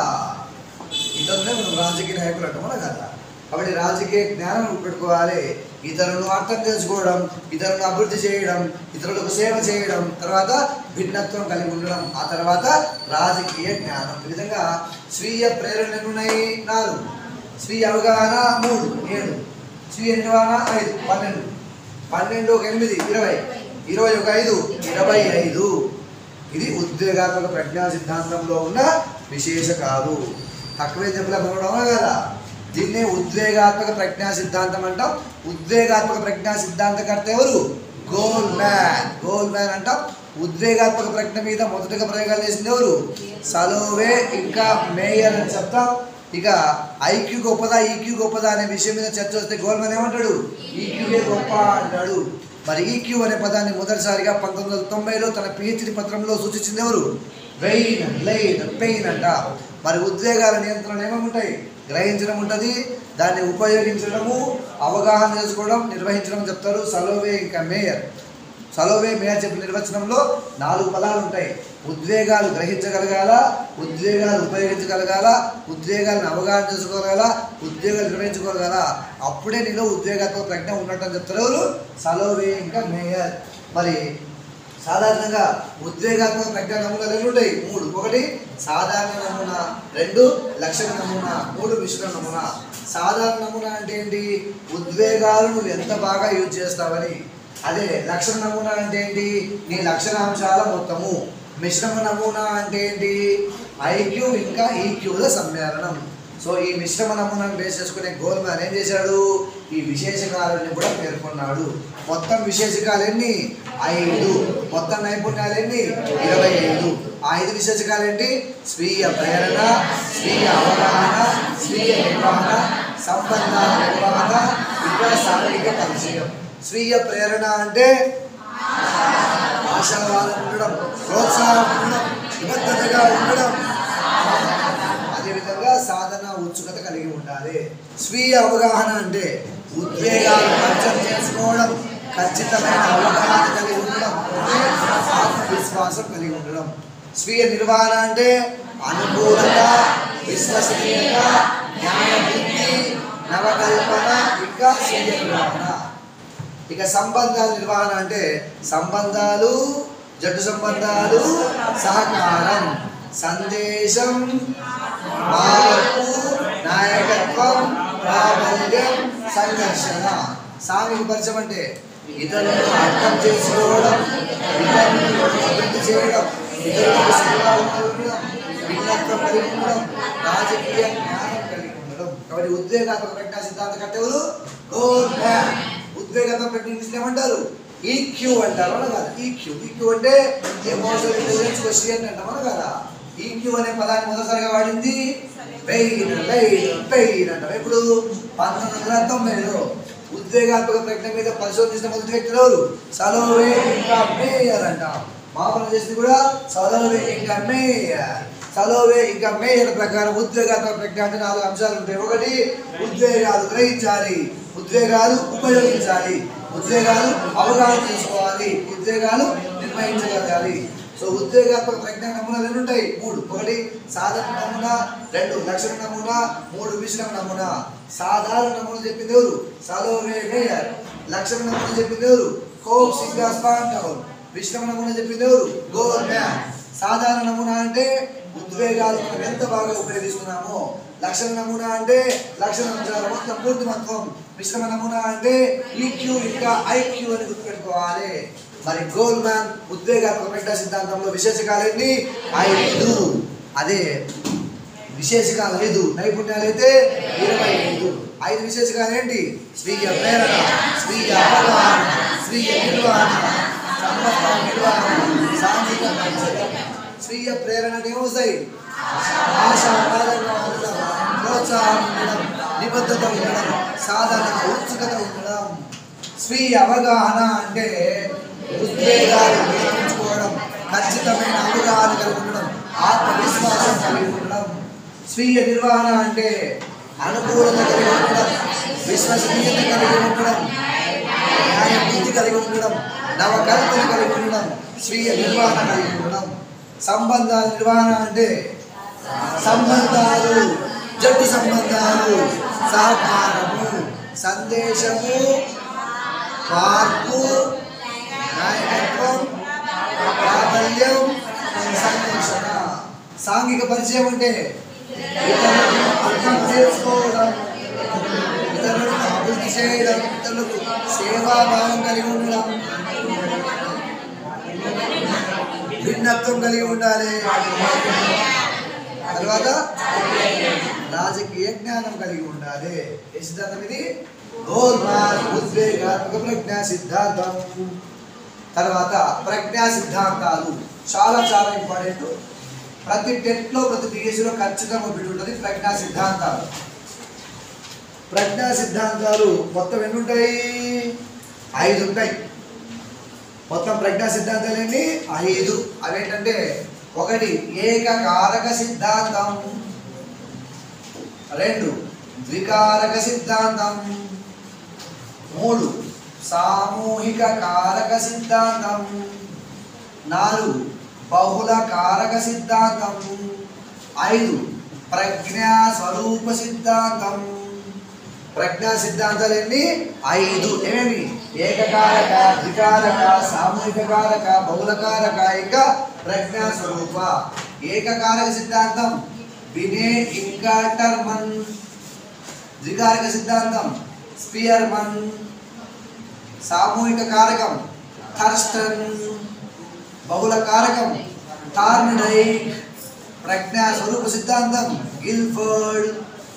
ఇతరులే మనం రాజకీయ నాయకులు అంటాం అన కదా కాబట్టి రాజకీయ జ్ఞానం పెట్టుకోవాలి ఇతరులను అర్థం చేసుకోవడం ఇతరులను అభివృద్ధి చేయడం ఇతరులకు సేవ చేయడం తర్వాత భిన్నత్వం కలిగి ఉండడం ఆ తర్వాత రాజకీయ జ్ఞానం ఈ విధంగా స్వీయ ప్రేరణ ఎన్ని ఉన్నాయి నాలుగు స్వీయ అవగాహన మూడు ఏడు స్వీయ నిర్వహణ ఐదు పన్నెండు పన్నెండు ఒక ఎనిమిది ఇరవై ఇరవై ఒక ఐదు ఇరవై ఐదు ఇది ఉద్వేగాత్మక ప్రజ్ఞా సిద్ధాంతంలో ఉన్న విశేషకాలు తక్కువే చెప్పలే మనవడం కదా దీన్నే ఉద్వేగాత్మక ప్రజ్ఞా సిద్ధాంతం అంటాం ఉద్వేగాత్మక ప్రజ్ఞా సిద్ధాంతకర్త ఎవరు గోల్ మ్యాన్ గోల్ మ్యాన్ అంటాం ఉద్వేగాత్మక ప్రజ్ఞ మీద మొదటగా ప్రయోగాలు చేసింది ఎవరు సలోవే ఇంకా మేయర్ అని చెప్తాం ఇక ఐక్యూ గొప్పదా ఈక్యూ గొప్పదా అనే విషయం మీద చర్చ వస్తే గోల్మన్ ఏమంటాడు ఈక్యూఏ గొప్ప అంటాడు మరి ఈక్యూ అనే పదాన్ని మొదటిసారిగా పంతొమ్మిది వందల తొంభైలో తన పిహెచ్డి పత్రంలో సూచించింది ఎవరు వెయిన్ లైన్ పెయిన్ అంట మరి ఉద్వేగాల నియంత్రణ ఏమేమి ఉంటాయి గ్రహించడం ఉంటుంది దాన్ని ఉపయోగించడము అవగాహన చేసుకోవడం నిర్వహించడం చెప్తారు సలోవే ఇంకా మేయర్ సలోవే మేయర్ చెప్పిన నిర్వచనంలో నాలుగు పదాలు ఉంటాయి ఉద్వేగాలు గ్రహించగలగాల ఉద్వేగాలు ఉపయోగించగలగాల ఉద్వేగాలను అవగాహన చేసుకోగలగాల ఉద్వేగాలు నిర్వహించుకోగలగాల అప్పుడే నీలో ఉద్వేగాత్మక ప్రజ్ఞ ఉన్నట్టు అని చెప్తారు ఎవరు సలోవే ఇంకా మేయర్ మరి సాధారణంగా ఉద్వేగాత్మక ప్రజ్ఞా నమూనాలు ఎన్ని ఉంటాయి మూడు ఒకటి సాధారణ నమూనా రెండు లక్షణ నమూనా మూడు మిశ్రమ నమూనా సాధారణ నమూనా అంటే ఏంటి ఉద్వేగాలు నువ్వు ఎంత బాగా యూజ్ చేస్తావని అదే లక్షణ నమూనా అంటే ఏంటి నీ లక్షణాంశాల మొత్తము మిశ్రమ నమూనా అంటే ఏంటి ఐక్యూ ఇంకా ఈక్యూల సమ్మేళనం సో ఈ మిశ్రమ నమూనాను బేస్ చేసుకునే గోల్మాన్ ఏం చేశాడు ఈ విశేషకాలని కూడా పేర్కొన్నాడు మొత్తం విశేషకాలు ఎన్ని ఐదు మొత్తం నైపుణ్యాలు ఎన్ని ఇరవై ఐదు ఆ ఐదు విశేషకాలు ఏంటి స్వీయ ప్రేరణ స్వీయ అవగాహన స్వీయ నిర్వహణ సంబంధాల నిర్వహణ ఇంకా సాంఘిక పరిచయం స్వీయ ప్రేరణ అంటే ఆశావాదం ఉండడం ప్రోత్సాహం ఉండడం నిబద్ధతగా ఉండడం అదేవిధంగా సాధన ఉత్సుకత కలిగి ఉండాలి స్వీయ అవగాహన అంటే ఉద్వేగాలు అర్థం చేసుకోవడం ఖచ్చితమైన అవగాహన కలిగి ఉండడం ఆత్మవిశ్వాసం కలిగి ఉండడం స్వీయ నిర్వహణ అంటే అనుకూలత విశ్వసనీయత జ్ఞాన బుద్ధి నవకల్పన ఇంకా స్వీయ నిర్వహణ ఇక సంబంధాల నిర్వహణ అంటే సంబంధాలు జట్టు సంబంధాలు సహకారం సందేశం మార్పు నాయకత్వం ప్రాబల్యం సంఘర్షణ సాంఘిక పరిచయం అంటే ఇతరులను అర్థం చేసుకోవడం ఇతరులను అభివృద్ధి చేయడం ఇతరులకు సేవలు ఉండడం భిన్నత్వం కలిగి ఉండడం రాజకీయ జ్ఞానం కలిగి ఉండడం కాబట్టి ఉద్వేగాత్మక ప్రజ్ఞా సిద్ధాంతకర్త ఎవరు గోల్డ్మ్యాన్ ఉద్వేగాత్మక ప్రజ్ఞ ఏమంటారు ఈక్యూ అంటారు అవునా కదా ఈక్యూ ఈక్యూ అంటే ఎమోషనల్ ఇంటెలిజెన్స్ క్వశ్చన్ అంటాం అవునా కదా ఈక్యూ అనే పదాన్ని మొదటిసారిగా వాడింది పెయిన్ లైన్ పెయిన్ అంటాం ఇప్పుడు పంతొమ్మిది వందల తొంభైలో ఉద్వేగాత్మక ప్రజ్ఞ మీద పరిశోధించిన మొదటి వ్యక్తులు ఎవరు సలోవే ఇంకా మేయర్ అంటాం మామూలు చేసింది కూడా సలోవే ఇంకా మేయర్ సలోవే ఇంకా మేయర్ ప్రకారం ఉద్వేగాత్మక ప్రజ్ఞ అంటే నాలుగు అంశాలు ఉంటాయి ఒకటి ఉద్వేగాలు గ్రహించాలి ఉద్వేగాలు ఉపయోగించాలి ఉద్వేగాలు అవగాహన చేసుకోవాలి ఉద్వేగాలు నిర్వహించగలగాలి సో ఉద్వేగాత్మక ప్రజ్ఞా నమూనాలు ఎన్ని ఉంటాయి మూడు ఒకటి సాధారణ నమూనా రెండు లక్షణ నమూనా మూడు మిశ్రమ నమూనా సాధారణ నమూనా చెప్పింది ఎవరు సలోవే మేయర్ లక్షణ నమూనా చెప్పింది ఎవరు కోప్ సింగాస్ పాంటౌన్ మిశ్రమ నమూనా చెప్పింది ఎవరు గోల్ మ్యాన్ సాధారణ నమూనా అంటే ఉద్వేగాలు మనం ఎంత బాగా ఉపయోగిస్తున్నామో లక్షణ నమూనా అంటే లక్షణ అంశాల మొత్తం పూర్తిమత్వం మిశ్రమ నమూనా అంటే ఈక్యూ ఇంకా ఐక్యూ అని గుర్తుపెట్టుకోవాలి మరి గోల్ మ్యాన్ ఉద్వేగాత్మక మెట్ట సిద్ధాంతంలో విశేషకాలు ఎన్ని ఐదు అదే విశేషకాలు ఐదు నైపుణ్యాలు అయితే ఇరవై ఐదు ఐదు విశేషకాలు ఏంటి స్వీయ ప్రేరణ స్వీయ అవగాహన స్వీయ నిర్వహణ సంపద నిర్వహణ సాంఘిక బాధ్యత. స్వీయ ప్రేరణ అంటే ఏమొస్తాయి ఆశావాదంగా ఉండడం ప్రోత్సాహం ఉండడం నిబద్ధత ఉండడం సాధన ఉత్సుకత ఉండడం స్వీయ అవగాహన అంటే ఉద్వేగాలు నియంత్రించుకోవడం ఖచ్చితమైన అవగాహన కలిగి ఉండడం ఆత్మవిశ్వాసం కలిగి ఉండడం స్వీయ నిర్వహణ అంటే అనుకూలత కలిగి ఉండడం విశ్వసనీయత కలిగి ఉండడం న్యాయ బుద్ధి కలిగి ఉండడం నవకల్పన కలిగి ఉండడం స్వీయ నిర్వహణ కలిగి ఉండడం సంబంధాల నిర్వహణ అంటే సంబంధాలు జట్టు సంబంధాలు సహకారము సందేశము మార్పు నాయకత్వం ప్రాబల్యం సందేశన సాంఘిక పరిచయం అంటే ఇతరులను అర్థం చేసుకోవడం ఇతరులను అభివృద్ధి చేయడం ఇతరులకు సేవాభావం కలిగి ఉండడం భిన్నత్వం కలిగి ఉండాలి తర్వాత రాజకీయ జ్ఞానం కలిగి ఉండాలి ఏ సిద్ధాంతం ఇది గోల్మాల్ ఉద్వేగాత్మక ప్రజ్ఞా సిద్ధాంతం తర్వాత ప్రజ్ఞా సిద్ధాంతాలు చాలా చాలా ఇంపార్టెంట్ ప్రతి టెట్లో ప్రతి డిఎస్సిలో ఖచ్చితంగా పెట్టి ఉంటుంది ప్రజ్ఞా సిద్ధాంతాలు ప్రజ్ఞా సిద్ధాంతాలు మొత్తం ఎన్ని ఉంటాయి ఐదు ఉంటాయి మొత్తం ప్రజ్ఞా సిద్ధాంతాలు ఏంటి ఐదు అవేంటంటే ఒకటి ఏకకారక సిద్ధాంతం రెండు ద్వికారక సిద్ధాంతం మూడు సామూహిక కారక సిద్ధాంతం నాలుగు బహుళ కారక సిద్ధాంతం ఐదు ప్రజ్ఞా స్వరూప సిద్ధాంతం ప్రజ్ఞా సిద్ధాంతాలు ఎన్ని ఐదు ఏమేమి ఏకకారక ద్వికారక సామూహిక కారక బహుళ కారక ఇంకా ప్రజ్ఞా స్వరూప ఏకకారక సిద్ధాంతం వినే ఇంకా టర్మన్ ద్వికారక సిద్ధాంతం స్పియర్మన్ సామూహిక కారకం థర్స్టన్ బహుళ కారకం టార్మిడైక్ ప్రజ్ఞా స్వరూప సిద్ధాంతం గిల్ఫర్డ్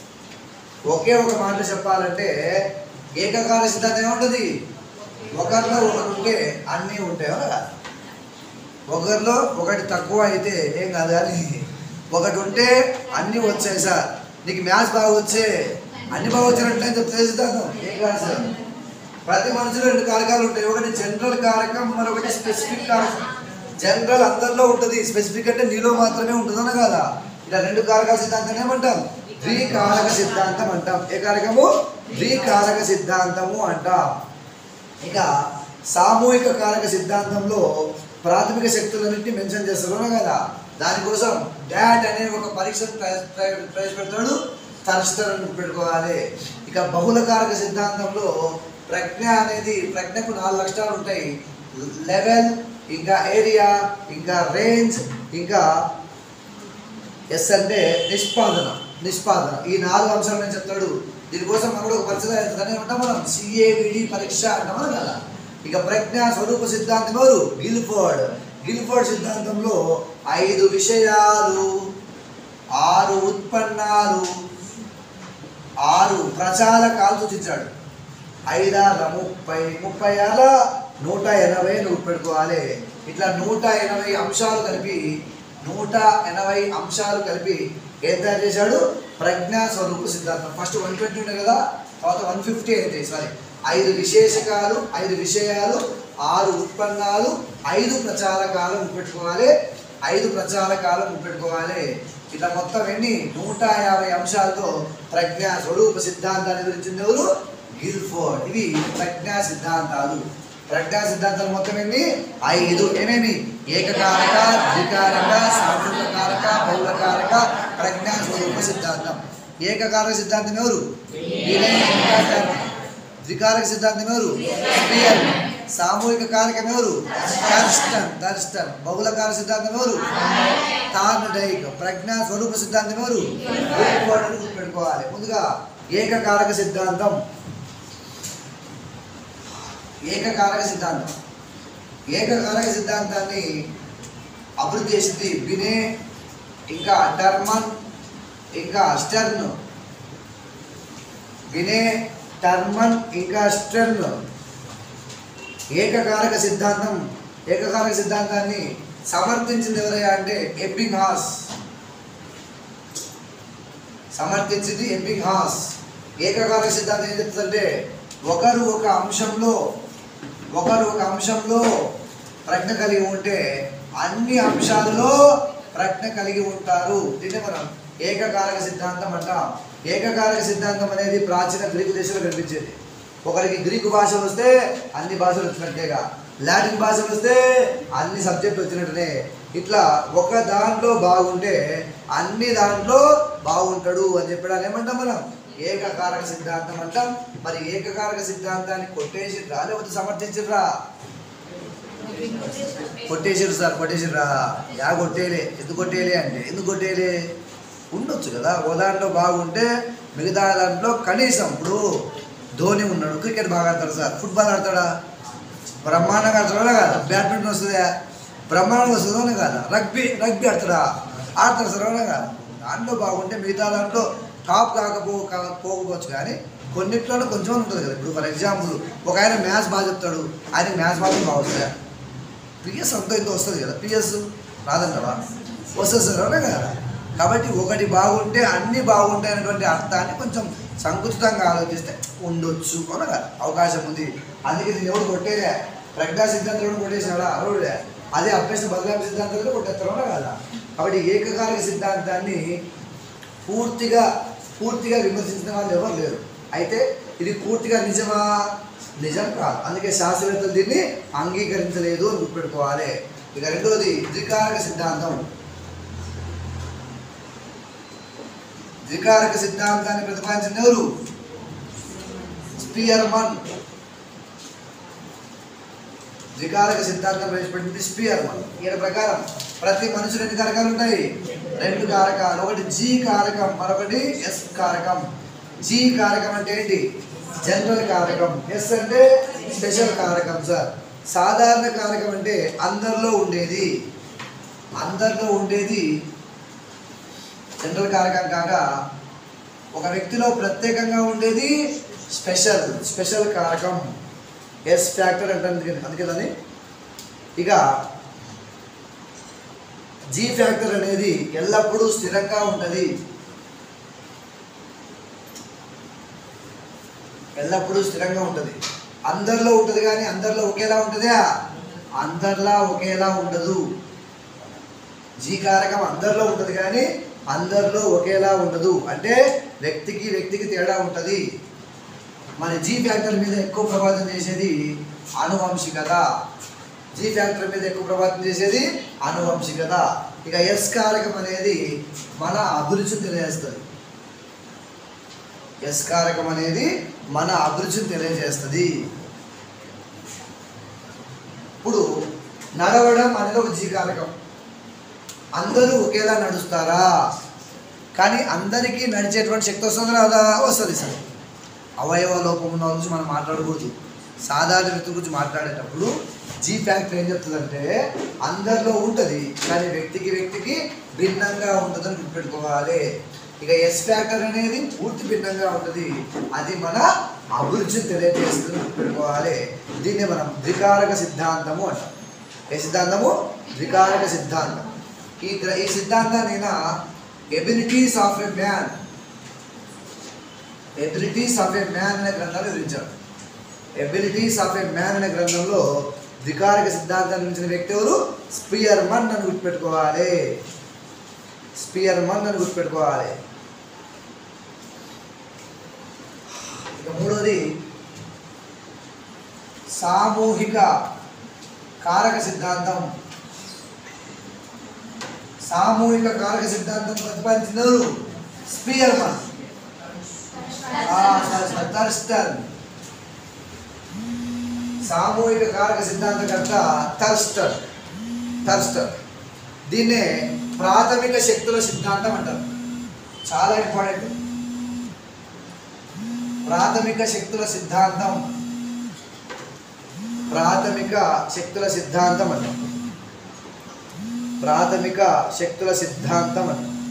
ఒకే ఒక మాట చెప్పాలంటే ఏకకాల సిద్ధాంతం ఏముంటుంది ఒకరిలో ఒకటి ఉంటే అన్నీ ఉంటాయి అవునా కాదా? ఒకరిలో ఒకటి తక్కువ అయితే ఏం కాదు కానీ ఒకటి ఉంటే అన్నీ వచ్చాయి సార్ నీకు మ్యాథ్స్ బాగా వచ్చే అన్ని బాగా వచ్చినట్లే చెప్తే సిద్ధాంతం ఏం కాదు సార్ ప్రతి మనిషిలో రెండు కారకాలు ఉంటాయి ఒకటి జనరల్ కారకం మరొకటి స్పెసిఫిక్ కారకం జనరల్ అందరిలో ఉంటుంది స్పెసిఫిక్ అంటే నీలో మాత్రమే ఉంటుందన్న కదా ఇలా రెండు కారకాల సిద్ధాంతం ఏమంటాం ద్వికారక సిద్ధాంతం అంటాం ఏ కారకము ద్వికారక సిద్ధాంతము అంటాం ఇక సామూహిక కారక సిద్ధాంతంలో ప్రాథమిక శక్తులన్నింటినీ మెన్షన్ చేస్తారు కదా దానికోసం డాట్ అనే ఒక పరీక్షను ప్రవేశ- ప్రవేశ- ప్రవేశపెడతాడు తర్స్టర్ అని పెట్టుకోవాలి ఇక బహుళ కారక సిద్ధాంతంలో ప్రజ్ఞ అనేది ప్రజ్ఞకు నాలుగు లక్షణాలు ఉంటాయి లెవెల్ ఇంకా ఏరియా ఇంకా రేంజ్ ఇంకా ఎస్ అంటే నిష్పాదన నిష్పాదన ఈ నాలుగు అంశాలు నేను చెప్తాడు దీనికోసం మనం కూడా ఒక పరిచయం అవుతుందని ఉంటాం మనం సిఏవిడి పరీక్ష అంటాం కదా ఇక ప్రజ్ఞ స్వరూప సిద్ధాంతం ఎవరు గిల్ఫోర్డ్ గిల్ఫోర్డ్ సిద్ధాంతంలో ఐదు విషయాలు ఆరు ఉత్పన్నాలు ఆరు ప్రచాలకాలు సూచించాడు ఐదార్ల ముప్పై ముప్పై ఆల నూట ఎనభై నూట పెట్టుకోవాలి ఇట్లా నూట ఎనభై అంశాలు కలిపి నూట ఎనభై అంశాలు కలిపి ఏం తయారు చేశాడు ప్రజ్ఞా స్వరూప సిద్ధాంతం ఫస్ట్ వన్ ట్వంటీ ఉండే కదా తర్వాత వన్ ఫిఫ్టీ అయింది సారీ ఐదు విశేషకాలు ఐదు విషయాలు ఆరు ఉత్పన్నాలు ఐదు ప్రచారకాలు పెట్టుకోవాలి ఐదు ప్రచారకాలు పెట్టుకోవాలి ఇట్లా మొత్తం ఎన్ని నూట యాభై అంశాలతో ప్రజ్ఞా స్వరూప సిద్ధాంతాన్ని గురించింది ఎవరు గిల్ఫోర్డ్ ఇవి ప్రజ్ఞా సిద్ధాంతాలు ప్రజ్ఞా సిద్ధాంతాలు మొత్తం ఎన్ని ఐదు ఏమేమి ఏకకారక ద్వికారక సామూహికారక బహుళకారక ప్రజ్ఞా స్వరూప సిద్ధాంతం ఏకకారక సిద్ధాంతం ఎవరు వినయ ద్వికారక సిద్ధాంతం ఎవరు స్పియర్ సామూహిక కారకం ఎవరు థర్స్టన్ థర్స్టన్ బహుళ కారక సిద్ధాంతం ఎవరు థార్నడైక్ ప్రజ్ఞా స్వరూప సిద్ధాంతం ఎవరు గుర్తుపట్టుకొని గుర్తుపెట్టుకోవాలి ముందుగా ఏకకారక సిద్ధాంతం ఏకకారక సిద్ధాంతం ఏకకారక సిద్ధాంతాన్ని అభివృద్ధి చేసింది బినే ఇంకా టర్మన్ ఇంకా స్టర్న్ వినే టర్మన్ ఇంకా స్టర్న్ ఏకకారక సిద్ధాంతం ఏకకారక సిద్ధాంతాన్ని సమర్థించింది ఎవరయ్యా అంటే ఎబ్బింగ్ హాస్ సమర్థించింది ఎబ్బింగ్ హాస్ ఏకకారక సిద్ధాంతం ఏం చెప్తుందంటే ఒకరు ఒక అంశంలో ఒకరు ఒక అంశంలో ప్రజ్ఞ కలిగి ఉంటే అన్ని అంశాలలో ప్రజ్ఞ కలిగి ఉంటారు దీన్ని మనం ఏకకారక సిద్ధాంతం అంటాం ఏకకారక సిద్ధాంతం అనేది ప్రాచీన గ్రీకు దేశంలో కనిపించేది ఒకరికి గ్రీకు భాష వస్తే అన్ని భాషలు వచ్చినట్టేగా లాటిన్ భాషలు వస్తే అన్ని సబ్జెక్టులు వచ్చినట్టునే ఇట్లా ఒక దాంట్లో బాగుంటే అన్ని దాంట్లో బాగుంటాడు అని చెప్పడానికి ఏమంటాం మనం ఏకకారక సిద్ధాంతం అంటాం మరి ఏకకారక సిద్ధాంతాన్ని కొట్టేసిర్రా లేకపోతే సమర్థించిర్రా కొట్టేసారు సార్ కొట్టేసిర్రా యా కొట్టేలే ఎందుకు కొట్టేలే అంటే ఎందుకు కొట్టేలే ఉండొచ్చు కదా ఓ దాంట్లో బాగుంటే మిగతా దాంట్లో కనీసం ఇప్పుడు ధోని ఉన్నాడు క్రికెట్ బాగా ఆడతాడు సార్ ఫుట్బాల్ ఆడతాడా బ్రహ్మాండంగా ఆడతాడా కాదా బ్యాడ్మింటన్ వస్తుందా బ్రహ్మాండంగా వస్తుందా కాదా రగ్బీ రగ్బీ ఆడతాడా ఆడతాడు సార్ అవునా కాదా దాంట్లో బాగుంటే మిగతా దాంట్లో టాప్ కాకపో కా- పోకపోవచ్చు కానీ కొన్నిట్లోనే కొంచెం ఉంటుంది కదా ఇప్పుడు ఫర్ ఎగ్జాంపుల్ ఒక ఆయన మ్యాథ్స్ బాగా చెప్తాడు ఆయన మ్యాథ్స్ మాత్రం బాగా వస్తుందా పిఎస్ అంత ఇంత వస్తుంది కదా పిఎస్ రాదంటవా వస్తుంది సార్ అవునా కదా కాబట్టి ఒకటి బాగుంటే అన్నీ బాగుంటాయి అనేటువంటి అర్థాన్ని కొంచెం సంకుచితంగా ఆలోచిస్తే ఉండొచ్చు అవునా కదా అవకాశం ఉంది అందుకే దీన్ని ఎవడు కొట్టేదే ప్రజ్ఞా సిద్ధాంతం ఎవడు కొట్టేసాడా ఎవడులే అదే అభ్యస బదలాం సిద్ధాంతాలు కొట్టేస్తారు అవునా కదా కాబట్టి ఏకకాలిక సిద్ధాంతాన్ని పూర్తిగా పూర్తిగా విమర్శించిన వాళ్ళు ఎవరు లేరు అయితే ఇది పూర్తిగా నిజమా నిజం కాదు అందుకే శాస్త్రవేత్తలు దీన్ని అంగీకరించలేదు అని గుర్తుపెట్టుకోవాలి ఇక రెండోది ద్వికారక సిద్ధాంతం ద్వికారక సిద్ధాంతాన్ని ప్రతిపాదించిన ఎవరు స్పియర్మన్ ద్వికారక సిద్ధాంతం ప్రవేశపెట్టింది స్పియర్మన్ ఈయన ప్రకారం ప్రతి మనుషులు ఎన్ని కారకాలు ఉంటాయి రెండు కారకాలు ఒకటి జీ కారకం మరొకటి ఎస్ కారకం జీ కారకం అంటే ఏంటి జనరల్ కారకం ఎస్ అంటే స్పెషల్ కారకం సార్ సాధారణ కారకం అంటే అందరిలో ఉండేది అందరిలో ఉండేది జనరల్ కారకం కాక ఒక వ్యక్తిలో ప్రత్యేకంగా ఉండేది స్పెషల్ స్పెషల్ కారకం ఎస్ ఫ్యాక్టర్ అంటే అందుకే అందుకే దాన్ని ఇక జీ ఫ్యాక్టర్ అనేది ఎల్లప్పుడూ స్థిరంగా ఉంటుంది ఎల్లప్పుడూ స్థిరంగా ఉంటుంది అందరిలో ఉంటుంది కానీ అందరిలో ఒకేలా ఉంటుందా అందరిలా ఒకేలా ఉండదు జీ కారకం అందరిలో ఉంటుంది కానీ అందరిలో ఒకేలా ఉండదు అంటే వ్యక్తికి వ్యక్తికి తేడా ఉంటుంది మన జీ ఫ్యాక్టర్ మీద ఎక్కువ ప్రభావితం చేసేది ఆనువంశికత జీ ఫ్యాక్టర్ మీద ఎక్కువ ప్రభావితం చేసేది ఆనువంశికత ఇక ఎస్ కారకం అనేది మన అభిరుచిని తెలియజేస్తుంది ఎస్ కారకం అనేది మన అభిరుచిని తెలియజేస్తుంది ఇప్పుడు నడవడం అనేది ఒక జీ కారకం అందరూ ఒకేలా నడుస్తారా కానీ అందరికీ నడిచేటువంటి శక్తి వస్తుంది రాదా వస్తుంది సార్ అవయవ లోపం ఉన్న వాళ్ళ గురించి మనం మాట్లాడకూడదు సాధారణ వ్యక్తి గురించి మాట్లాడేటప్పుడు జీ ఫ్యాక్టర్ ఏం చెప్తుందంటే అందరిలో ఉంటుంది కానీ వ్యక్తికి వ్యక్తికి భిన్నంగా ఉంటుందని గుర్తుపెట్టుకోవాలి ఇక ఎస్ ఫ్యాక్టర్ అనేది పూర్తి భిన్నంగా ఉంటుంది అది మన అభిరుచిని తెలియజేస్తుంది గుర్తుపెట్టుకోవాలి దీన్ని మనం ద్వికారక సిద్ధాంతము అంటాం ఏ సిద్ధాంతము ద్వికారక సిద్ధాంతం ఈ గ్ర- ఈ సిద్ధాంతాన్ని abilities of a man abilities of a man అనే గ్రంథాన్ని వివరించారు ఎబిలిటీస్ ఆఫ్ ఎ మ్యాన్ అనే గ్రంథంలో ద్వికారక సిద్ధాంతాన్ని మించిన వ్యక్తి ఎవరు స్పియర్ మన్ అని గుర్తుపెట్టుకోవాలి స్పియర్ మన్ అని గుర్తుపెట్టుకోవాలి ఇక మూడోది సామూహిక కారక సిద్ధాంతం సామూహిక కారక సిద్ధాంతం ప్రతిపాదించినారు స్పియర్ మన్ థర్స్టన్ సామూహిక కారక సిద్ధాంతకర్త థర్స్టర్ థర్స్టర్ దీన్నే ప్రాథమిక శక్తుల సిద్ధాంతం అంటారు చాలా ఇంపార్టెంట్ ప్రాథమిక శక్తుల సిద్ధాంతం ప్రాథమిక శక్తుల సిద్ధాంతం అంటాం ప్రాథమిక శక్తుల సిద్ధాంతం అంటాం